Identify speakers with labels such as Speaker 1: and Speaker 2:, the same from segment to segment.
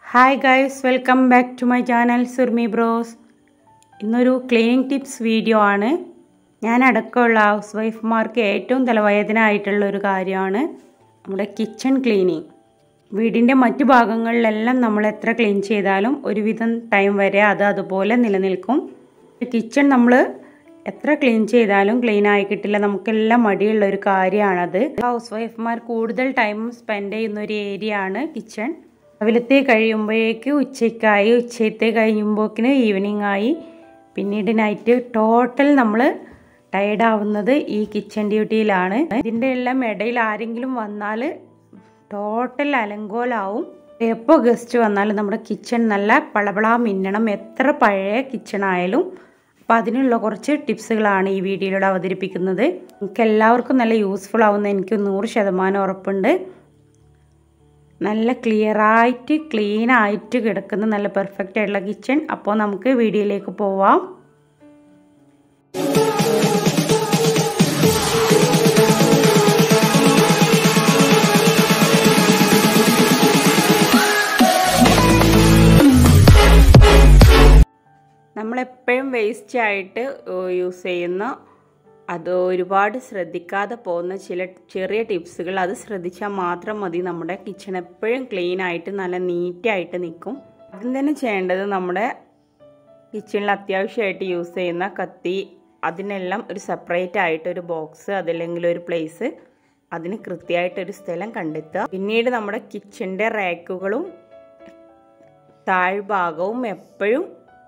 Speaker 1: hi guys welcome back to my channel Surmi bros ഇന്നൊരു cleaning tips video ആണ് ഞാൻ അടക്കമുള്ള ഹൗസ് വൈഫ്മാർക്ക് ഏറ്റവും തലവേദന ആയിട്ടുള്ള ഒരു കാര്യമാണ് നമ്മുടെ കിച്ചൺ ക്ലീനിങ് വീടിൻ്റെ മറ്റു ഭാഗങ്ങളിലെല്ലാം നമ്മൾ എത്ര ക്ലീൻ ചെയ്താലും ഒരുവിധം ടൈം വരെ അത് അതുപോലെ നിലനിൽക്കും കിച്ചൺ നമ്മൾ എത്ര ക്ലീൻ ചെയ്താലും ക്ലീൻ ആയി കിട്ടില്ല നമുക്കെല്ലാം മടിയുള്ള ഒരു കാര്യമാണത് ഹൗസ് വൈഫ്മാർ കൂടുതൽ ടൈം സ്പെൻഡ് ചെയ്യുന്ന ഒരു ഏരിയ ആണ് കിച്ചൺ രാവിലത്തെ കഴിയുമ്പോഴേക്ക് ഉച്ചയ്ക്കായി ഉച്ചയത്തെ കഴിയുമ്പോക്കിന് ഈവനിങ് ആയി പിന്നീട് നൈറ്റ് ടോട്ടൽ നമ്മൾ ടയർഡ് ആവുന്നത് ഈ കിച്ചൺ ഡ്യൂട്ടിയിലാണ് ഇതിൻ്റെ എല്ലാം ഇടയിൽ ആരെങ്കിലും വന്നാൽ ടോട്ടൽ അലങ്കോലാവും എപ്പോൾ ഗസ്റ്റ് വന്നാലും നമ്മുടെ കിച്ചൺ നല്ല പളപളാ മിന്നണം എത്ര പഴയ കിച്ചൺ ആയാലും അപ്പം അതിനുള്ള കുറച്ച് ടിപ്സുകളാണ് ഈ വീഡിയോയിലൂടെ അവതരിപ്പിക്കുന്നത് നിങ്ങൾക്ക് എല്ലാവർക്കും നല്ല യൂസ്ഫുൾ ആവുന്ന എനിക്ക് നൂറ് ശതമാനം ഉറപ്പുണ്ട് നല്ല ക്ലിയറായിട്ട് ക്ലീൻ ആയിട്ട് കിടക്കുന്ന നല്ല പെർഫെക്റ്റ് ആയിട്ടുള്ള കിച്ചൺ അപ്പോൾ നമുക്ക് വീഡിയോയിലേക്ക് പോവാം നമ്മളെപ്പോഴും വേസ്റ്റ് ആയിട്ട് യൂസ് ചെയ്യുന്ന അത് ഒരുപാട് ശ്രദ്ധിക്കാതെ പോകുന്ന ചില ചെറിയ ടിപ്സുകൾ അത് ശ്രദ്ധിച്ചാൽ മാത്രം മതി നമ്മുടെ കിച്ചൺ എപ്പോഴും ക്ലീൻ ആയിട്ട് നല്ല നീറ്റായിട്ട് നിൽക്കും ആദ്യം തന്നെ ചെയ്യേണ്ടത് നമ്മുടെ കിച്ചണിൽ അത്യാവശ്യമായിട്ട് യൂസ് ചെയ്യുന്ന കത്തി അതിനെല്ലാം ഒരു സെപ്പറേറ്റ് ആയിട്ട് ഒരു ബോക്സ് അതല്ലെങ്കിൽ ഒരു പ്ലേസ് അതിന് കൃത്യമായിട്ടൊരു സ്ഥലം കണ്ടെത്തുക പിന്നീട് നമ്മുടെ കിച്ചണിൻ്റെ റാക്കുകളും താഴ്ഭാഗവും എപ്പോഴും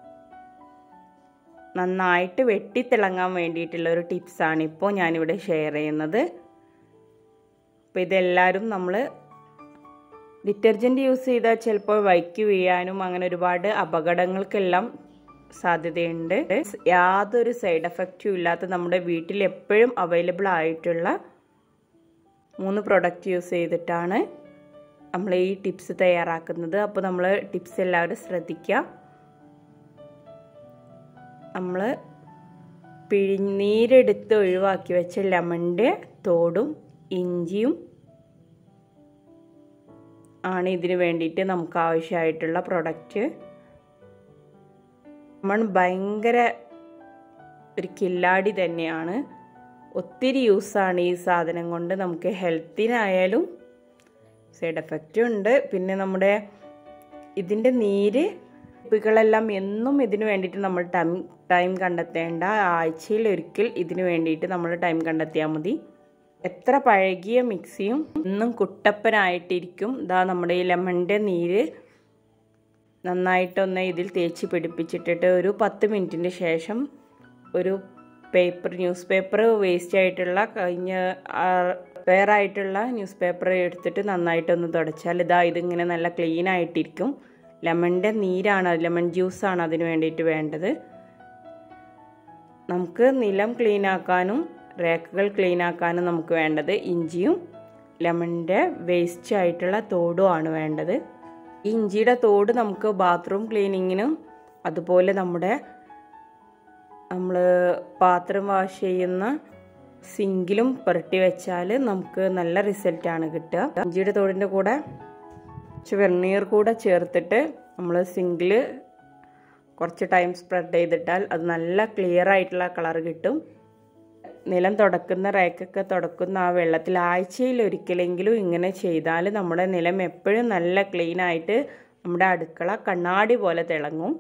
Speaker 1: നന്നായിട്ട് വെട്ടിത്തിളങ്ങാൻ വേണ്ടിയിട്ടുള്ള ഒരു ടിപ്സാണ് ഇപ്പോൾ ഞാനിവിടെ ഷെയർ ചെയ്യുന്നത് അപ്പോൾ ഇതെല്ലാവരും നമ്മൾ ഡിറ്റർജൻറ്റ് യൂസ് ചെയ്താൽ ചിലപ്പോൾ വൈക്ക് വീഴാനും അങ്ങനെ ഒരുപാട് അപകടങ്ങൾക്കെല്ലാം സാധ്യതയുണ്ട് യാതൊരു സൈഡ് എഫക്റ്റും ഇല്ലാത്ത നമ്മുടെ വീട്ടിൽ എപ്പോഴും അവൈലബിൾ ആയിട്ടുള്ള മൂന്ന് പ്രൊഡക്റ്റ് യൂസ് ചെയ്തിട്ടാണ് നമ്മൾ ഈ ടിപ്സ് തയ്യാറാക്കുന്നത് അപ്പോൾ നമ്മൾ ടിപ്സ് എല്ലാവരും ശ്രദ്ധിക്കുക നമ്മൾ പിഴിനീരെടുത്ത് ഒഴിവാക്കി വെച്ച ലെമണിൻ്റെ തോടും ഇഞ്ചിയും ആണ് ഇതിന് വേണ്ടിയിട്ട് നമുക്ക് ആവശ്യമായിട്ടുള്ള പ്രൊഡക്റ്റ് ലെമൺ ഭയങ്കര ഒരു കില്ലാടി തന്നെയാണ് ഒത്തിരി യൂസാണ് ഈ സാധനം കൊണ്ട് നമുക്ക് ഹെൽത്തിനായാലും സൈഡ് എഫക്റ്റും ഉണ്ട് പിന്നെ നമ്മുടെ ഇതിൻ്റെ നീര് കുപ്പികളെല്ലാം എന്നും ഇതിന് വേണ്ടിയിട്ട് നമ്മൾ ടൈം ടൈം കണ്ടെത്തേണ്ട ആഴ്ചയിൽ ഒരിക്കൽ ഇതിന് വേണ്ടിയിട്ട് നമ്മൾ ടൈം കണ്ടെത്തിയാൽ മതി എത്ര പഴകിയ മിക്സിയും എന്നും കുട്ടപ്പനായിട്ടിരിക്കും ഇതാ നമ്മുടെ ഈ ലെമണിൻ്റെ നീര് നന്നായിട്ടൊന്ന് ഇതിൽ തേച്ച് പിടിപ്പിച്ചിട്ടിട്ട് ഒരു പത്ത് മിനിറ്റിന് ശേഷം ഒരു പേപ്പർ ന്യൂസ് പേപ്പർ വേസ്റ്റ് ആയിട്ടുള്ള കഴിഞ്ഞ വേറായിട്ടുള്ള ന്യൂസ് പേപ്പർ എടുത്തിട്ട് നന്നായിട്ടൊന്ന് തുടച്ചാൽ ഇതാ ഇതിങ്ങനെ നല്ല ക്ലീൻ ആയിട്ടിരിക്കും ലെമണിൻ്റെ നീരാണ് ലെമൺ ജ്യൂസാണ് അതിന് വേണ്ടിയിട്ട് വേണ്ടത് നമുക്ക് നിലം ക്ലീൻ ആക്കാനും റേക്കുകൾ ക്ലീൻ ആക്കാനും നമുക്ക് വേണ്ടത് ഇഞ്ചിയും ലെമണിൻ്റെ വേസ്റ്റ് ആയിട്ടുള്ള തോടുമാണ് വേണ്ടത് ഈ ഇഞ്ചിയുടെ തോട് നമുക്ക് ബാത്റൂം ക്ലീനിങ്ങിനും അതുപോലെ നമ്മുടെ നമ്മൾ പാത്രം വാഷ് ചെയ്യുന്ന സിങ്കിലും പുരട്ടി വെച്ചാൽ നമുക്ക് നല്ല റിസൾട്ടാണ് കിട്ടുക ഇഞ്ചിയുടെ തോടിൻ്റെ കൂടെ കുറച്ച് വെണ്ണീർ കൂടെ ചേർത്തിട്ട് നമ്മൾ സിങ്കിൽ കുറച്ച് ടൈം സ്പ്രെഡ് ചെയ്തിട്ടാൽ അത് നല്ല ക്ലിയർ ആയിട്ടുള്ള കളർ കിട്ടും നിലം തുടക്കുന്ന റേക്കൊക്കെ തുടക്കുന്ന ആ വെള്ളത്തിൽ ആഴ്ചയിൽ ഒരിക്കലെങ്കിലും ഇങ്ങനെ ചെയ്താൽ നമ്മുടെ നിലം എപ്പോഴും നല്ല ക്ലീൻ ആയിട്ട് നമ്മുടെ അടുക്കള കണ്ണാടി പോലെ തിളങ്ങും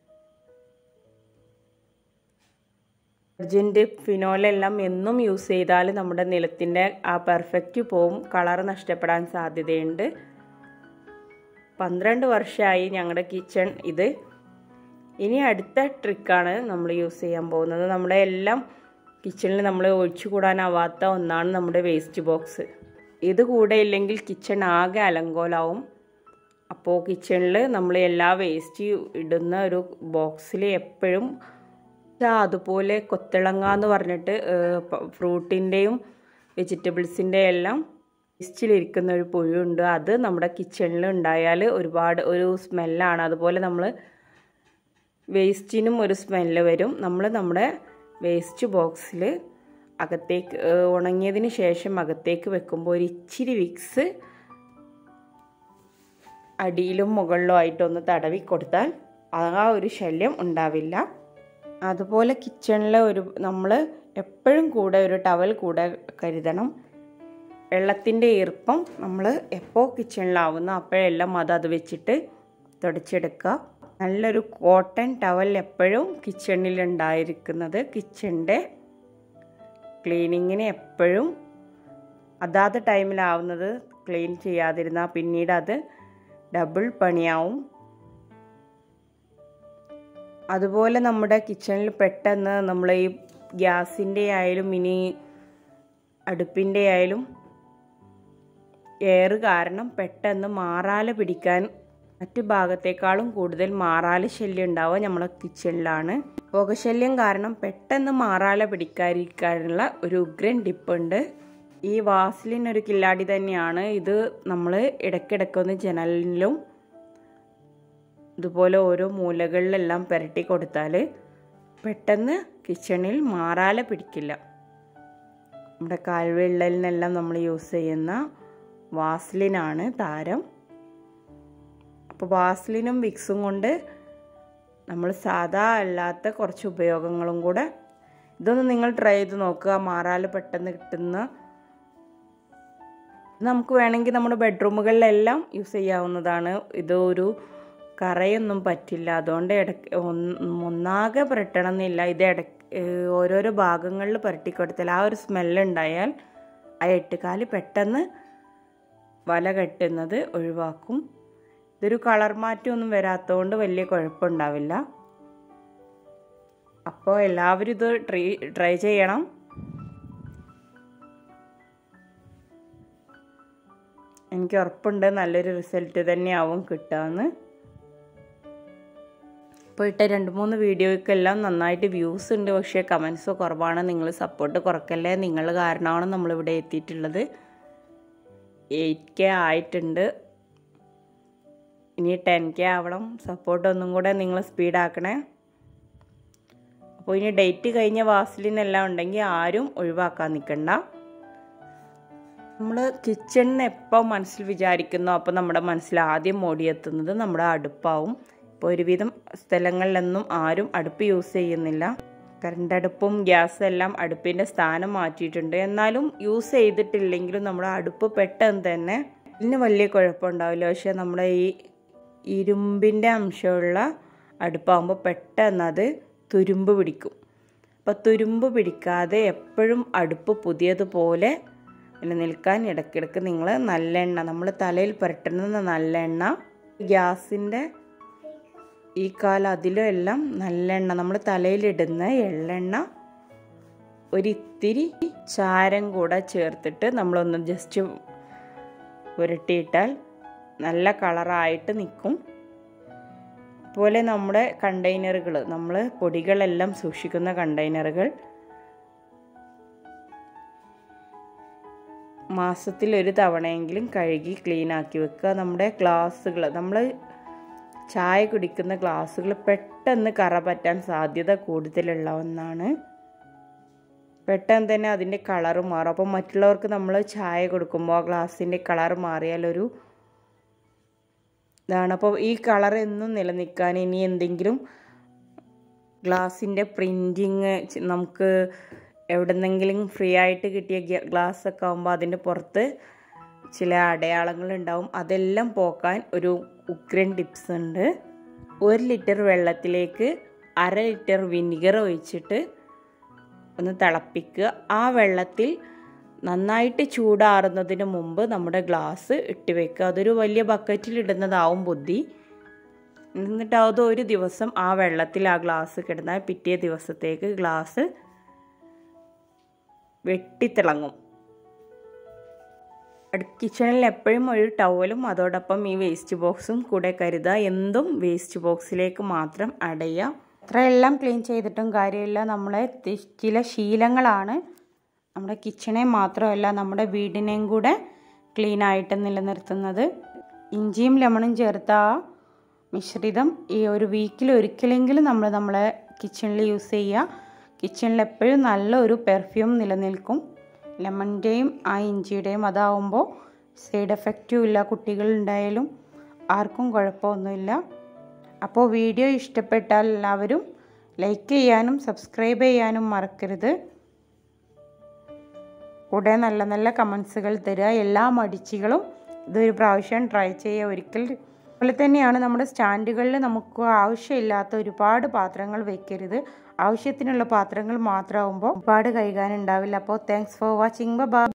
Speaker 1: ഡിറ്റർജൻറ്റ് ഫിനോലെല്ലാം എന്നും യൂസ് ചെയ്താൽ നമ്മുടെ നിലത്തിൻ്റെ ആ പെർഫെക്റ്റ് പോവും കളർ നഷ്ടപ്പെടാൻ സാധ്യതയുണ്ട് പന്ത്രണ്ട് വർഷമായി ഞങ്ങളുടെ കിച്ചൺ ഇത് ഇനി അടുത്ത ട്രിക്കാണ് നമ്മൾ യൂസ് ചെയ്യാൻ പോകുന്നത് നമ്മുടെ എല്ലാം കിച്ചണിൽ നമ്മൾ ഒഴിച്ചുകൂടാനാവാത്ത ഒന്നാണ് നമ്മുടെ വേസ്റ്റ് ബോക്സ് ഇത് കൂടെ ഇല്ലെങ്കിൽ കിച്ചൺ ആകെ അലങ്കോലാവും അപ്പോൾ കിച്ചണിൽ നമ്മൾ എല്ലാ വേസ്റ്റ് ഇടുന്ന ഒരു ബോക്സിൽ എപ്പോഴും അതുപോലെ കൊത്തിളങ്ങ എന്ന് പറഞ്ഞിട്ട് ഫ്രൂട്ടിൻ്റെയും വെജിറ്റബിൾസിൻ്റെ എല്ലാം വേസ്റ്റിലിരിക്കുന്ന ഒരു പുഴുണ്ട് അത് നമ്മുടെ കിച്ചണിൽ ഉണ്ടായാൽ ഒരുപാട് ഒരു സ്മെല്ലാണ് അതുപോലെ നമ്മൾ വേസ്റ്റിനും ഒരു സ്മെല്ല് വരും നമ്മൾ നമ്മുടെ വേസ്റ്റ് ബോക്സിൽ അകത്തേക്ക് ഉണങ്ങിയതിന് ശേഷം അകത്തേക്ക് വെക്കുമ്പോൾ ഒരു ഇച്ചിരി വിക്സ് അടിയിലും മുകളിലും ആയിട്ടൊന്ന് തടവി കൊടുത്താൽ ആ ഒരു ശല്യം ഉണ്ടാവില്ല അതുപോലെ കിച്ചണിലെ ഒരു നമ്മൾ എപ്പോഴും കൂടെ ഒരു ടവൽ കൂടെ കരുതണം വെള്ളത്തിൻ്റെ ഈർപ്പം നമ്മൾ എപ്പോൾ കിച്ചണിലാവുന്നു അപ്പോഴെല്ലാം അത് അത് വെച്ചിട്ട് തുടച്ചെടുക്കുക നല്ലൊരു കോട്ടൺ ടവൽ എപ്പോഴും കിച്ചണിൽ ഉണ്ടായിരിക്കുന്നത് കിച്ചണിൻ്റെ ക്ലീനിങ്ങിന് എപ്പോഴും അതാത് ടൈമിലാവുന്നത് ക്ലീൻ ചെയ്യാതിരുന്നാൽ പിന്നീട് അത് ഡബിൾ പണിയാവും അതുപോലെ നമ്മുടെ കിച്ചണിൽ പെട്ടെന്ന് നമ്മൾ ഈ ഗ്യാസിൻ്റെ ആയാലും ഇനി അടുപ്പിൻ്റെ ആയാലും എയർ കാരണം പെട്ടെന്ന് മാറാല പിടിക്കാൻ മറ്റു ഭാഗത്തേക്കാളും കൂടുതൽ മാറാല ശല്യം ഉണ്ടാവുക നമ്മളെ കിച്ചണിലാണ് പുകശല്യം കാരണം പെട്ടെന്ന് മാറാല പിടിക്കാതിരിക്കാനുള്ള ഒരു ഉഗ്രൻ ടിപ്പുണ്ട് ഈ വാസ്ലിൻ ഒരു കില്ലാടി തന്നെയാണ് ഇത് നമ്മൾ ഇടയ്ക്കിടയ്ക്കൊന്ന് ജനലിലും ഇതുപോലെ ഓരോ മൂലകളിലെല്ലാം പുരട്ടി കൊടുത്താൽ പെട്ടെന്ന് കിച്ചണിൽ മാറാല പിടിക്കില്ല നമ്മുടെ കാൽവിള്ളലിനെല്ലാം നമ്മൾ യൂസ് ചെയ്യുന്ന വാസ്ലിനാണ് താരം അപ്പോൾ വാസ്ലിനും വിക്സും കൊണ്ട് നമ്മൾ സാധാ അല്ലാത്ത കുറച്ച് ഉപയോഗങ്ങളും കൂടെ ഇതൊന്ന് നിങ്ങൾ ട്രൈ ചെയ്ത് നോക്കുക മാറാൽ പെട്ടെന്ന് കിട്ടുന്ന നമുക്ക് വേണമെങ്കിൽ നമ്മുടെ ബെഡ്റൂമുകളിലെല്ലാം യൂസ് ചെയ്യാവുന്നതാണ് ഇത് ഒരു കറയൊന്നും പറ്റില്ല അതുകൊണ്ട് ഇടയ്ക്ക് ഒന്നാകെ പുരട്ടണം എന്നില്ല ഇത് ഇടയ്ക്ക് ഓരോരോ ഭാഗങ്ങളിൽ പുരട്ടിക്കൊടുത്താൽ ആ ഒരു സ്മെല്ലുണ്ടായാൽ ആ എട്ടുകാല് പെട്ടെന്ന് വല കെട്ടുന്നത് ഒഴിവാക്കും ഇതൊരു കളർ മാറ്റമൊന്നും വരാത്തതുകൊണ്ട് വലിയ കുഴപ്പമുണ്ടാവില്ല അപ്പോൾ എല്ലാവരും ഇത് ട്രൈ ട്രൈ ചെയ്യണം എനിക്ക് ഉറപ്പുണ്ട് നല്ലൊരു റിസൾട്ട് തന്നെയാവും കിട്ടുകയെന്ന് ഇപ്പോൾ ഇട്ട രണ്ട് മൂന്ന് വീഡിയോയ്ക്കെല്ലാം നന്നായിട്ട് വ്യൂസ് ഉണ്ട് പക്ഷേ കമൻസ് കുറവാണ് നിങ്ങൾ സപ്പോർട്ട് കുറക്കല്ലേ നിങ്ങൾ കാരണമാണ് നമ്മളിവിടെ എത്തിയിട്ടുള്ളത് എയ്റ്റ് കെ ആയിട്ടുണ്ട് ഇനി ടെൻ കെ ആവണം സപ്പോർട്ട് ഒന്നും കൂടെ നിങ്ങൾ സ്പീഡാക്കണേ അപ്പോൾ ഇനി ഡേറ്റ് കഴിഞ്ഞ വാസലിൻ എല്ലാം ഉണ്ടെങ്കിൽ ആരും ഒഴിവാക്കാൻ നിൽക്കണ്ട നമ്മൾ കിച്ചണിന് എപ്പോൾ മനസ്സിൽ വിചാരിക്കുന്നോ അപ്പോൾ നമ്മുടെ മനസ്സിൽ ആദ്യം ഓടിയെത്തുന്നത് നമ്മുടെ അടുപ്പാവും ഇപ്പോൾ ഒരുവിധം സ്ഥലങ്ങളിലൊന്നും ആരും അടുപ്പ് യൂസ് ചെയ്യുന്നില്ല കറണ്ട് അടുപ്പും ഗ്യാസും എല്ലാം അടുപ്പിൻ്റെ സ്ഥാനം മാറ്റിയിട്ടുണ്ട് എന്നാലും യൂസ് ചെയ്തിട്ടില്ലെങ്കിലും നമ്മുടെ അടുപ്പ് പെട്ടെന്ന് തന്നെ ഇതിന് വലിയ കുഴപ്പമുണ്ടാവില്ല പക്ഷേ നമ്മുടെ ഈ ഇരുമ്പിൻ്റെ അംശമുള്ള അടുപ്പാകുമ്പോൾ പെട്ടെന്ന് അത് തുരുമ്പ് പിടിക്കും അപ്പോൾ തുരുമ്പ് പിടിക്കാതെ എപ്പോഴും അടുപ്പ് പുതിയതുപോലെ നിലനിൽക്കാൻ ഇടയ്ക്കിടയ്ക്ക് നിങ്ങൾ നല്ലെണ്ണ നമ്മൾ തലയിൽ പുരട്ടുന്ന നല്ലെണ്ണ ഗ്യാസിൻ്റെ ഈ കാലം അതിലും എല്ലാം നല്ലെണ്ണ നമ്മൾ തലയിലിടുന്ന എള്ളെണ്ണ ഒരിത്തിരി ചാരം കൂടെ ചേർത്തിട്ട് നമ്മളൊന്ന് ജസ്റ്റ് പുരട്ടിയിട്ടാൽ നല്ല കളറായിട്ട് നിൽക്കും അതുപോലെ നമ്മുടെ കണ്ടെയ്നറുകൾ നമ്മൾ പൊടികളെല്ലാം സൂക്ഷിക്കുന്ന കണ്ടെയ്നറുകൾ മാസത്തിൽ ഒരു തവണയെങ്കിലും കഴുകി ക്ലീൻ ആക്കി വെക്കുക നമ്മുടെ ഗ്ലാസ്സുകൾ നമ്മൾ ചായ കുടിക്കുന്ന ഗ്ലാസ്സുകൾ പെട്ടെന്ന് കറ പറ്റാൻ സാധ്യത കൂടുതലുള്ള ഒന്നാണ് പെട്ടെന്ന് തന്നെ അതിൻ്റെ കളറ് മാറും അപ്പോൾ മറ്റുള്ളവർക്ക് നമ്മൾ ചായ കൊടുക്കുമ്പോൾ ആ ഗ്ലാസിൻ്റെ കളർ മാറിയാലൊരു ഇതാണ് അപ്പോൾ ഈ കളർ എന്നും നിലനിൽക്കാൻ ഇനി എന്തെങ്കിലും ഗ്ലാസിൻ്റെ പ്രിൻറ്റിങ് നമുക്ക് എവിടെന്നെങ്കിലും ഫ്രീ ആയിട്ട് കിട്ടിയ ഗ്ലാസ് ഒക്കെ ആകുമ്പോൾ അതിൻ്റെ പുറത്ത് ചില അടയാളങ്ങൾ ഉണ്ടാവും അതെല്ലാം പോക്കാൻ ഒരു ഉഗ്രൻ ടിപ്സ് ഉണ്ട് ഒരു ലിറ്റർ വെള്ളത്തിലേക്ക് അര ലിറ്റർ വിനിഗർ ഒഴിച്ചിട്ട് ഒന്ന് തിളപ്പിക്കുക ആ വെള്ളത്തിൽ നന്നായിട്ട് ചൂടാറുന്നതിന് മുമ്പ് നമ്മുടെ ഗ്ലാസ് ഇട്ട് വെക്കുക അതൊരു വലിയ ബക്കറ്റിൽ ഇടുന്നതാവും ബുദ്ധി എന്നിട്ട് അത് ഒരു ദിവസം ആ വെള്ളത്തിൽ ആ ഗ്ലാസ് കിടന്നാൽ പിറ്റേ ദിവസത്തേക്ക് ഗ്ലാസ് വെട്ടിത്തിളങ്ങും കിച്ചണിൽ എപ്പോഴും ഒരു ടവലും അതോടൊപ്പം ഈ വേസ്റ്റ് ബോക്സും കൂടെ കരുതുക എന്തും വേസ്റ്റ് ബോക്സിലേക്ക് മാത്രം അടയുക അത്രയെല്ലാം ക്ലീൻ ചെയ്തിട്ടും കാര്യമില്ല നമ്മളെ ചില ശീലങ്ങളാണ് നമ്മുടെ കിച്ചണെ മാത്രമല്ല നമ്മുടെ വീടിനെയും കൂടെ ക്ലീൻ ആയിട്ട് നിലനിർത്തുന്നത് ഇഞ്ചിയും ലെമണും ചേർത്ത ആ മിശ്രിതം ഈ ഒരു വീക്കിൽ ഒരിക്കലെങ്കിലും നമ്മൾ നമ്മളെ കിച്ചണിൽ യൂസ് ചെയ്യുക കിച്ചണിൽ എപ്പോഴും നല്ലൊരു പെർഫ്യൂം നിലനിൽക്കും ലെമണിൻ്റെയും ആ ഇഞ്ചിയുടെയും അതാവുമ്പോൾ സൈഡ് എഫക്റ്റും ഇല്ല കുട്ടികളുണ്ടായാലും ആർക്കും കുഴപ്പമൊന്നുമില്ല അപ്പോൾ വീഡിയോ ഇഷ്ടപ്പെട്ടാൽ എല്ലാവരും ലൈക്ക് ചെയ്യാനും സബ്സ്ക്രൈബ് ചെയ്യാനും മറക്കരുത് കൂടെ നല്ല നല്ല കമൻസുകൾ തരിക എല്ലാ മടിച്ചികളും ഇതൊരു പ്രാവശ്യം ട്രൈ ചെയ്യുക ഒരിക്കൽ അതുപോലെ തന്നെയാണ് നമ്മുടെ സ്റ്റാൻഡുകളിൽ നമുക്ക് ആവശ്യമില്ലാത്ത ഒരുപാട് പാത്രങ്ങൾ വെക്കരുത് ആവശ്യത്തിനുള്ള പാത്രങ്ങൾ മാത്രമാകുമ്പോൾ ഒരുപാട് കഴുകാനുണ്ടാവില്ല അപ്പോൾ താങ്ക്സ് ഫോർ വാച്ചിങ് ബൈ